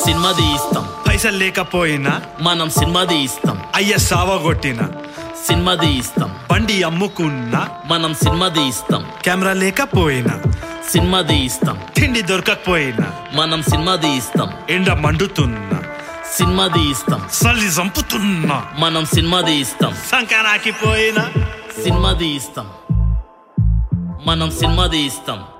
cinema తీస్తాం పైసలు లేకపోయినా మనం సినిమా తీస్తాం అయ్య సావగొట్టిన సినిమా తీస్తాం బండి అమ్ముకున్నా మనం సినిమా తీస్తాం కెమెరా లేకపోయినా సినిమా తీస్తాం తిండి దొరకకపోయినా మనం సినిమా తీస్తాం ఎండ మండుతున్నా సినిమా తీస్తాం సల్లి చంపుతున్నా మనం సినిమా తీస్తాం సంకరాకి పోయినా సినిమా తీస్తాం మనం సినిమా తీస్తాం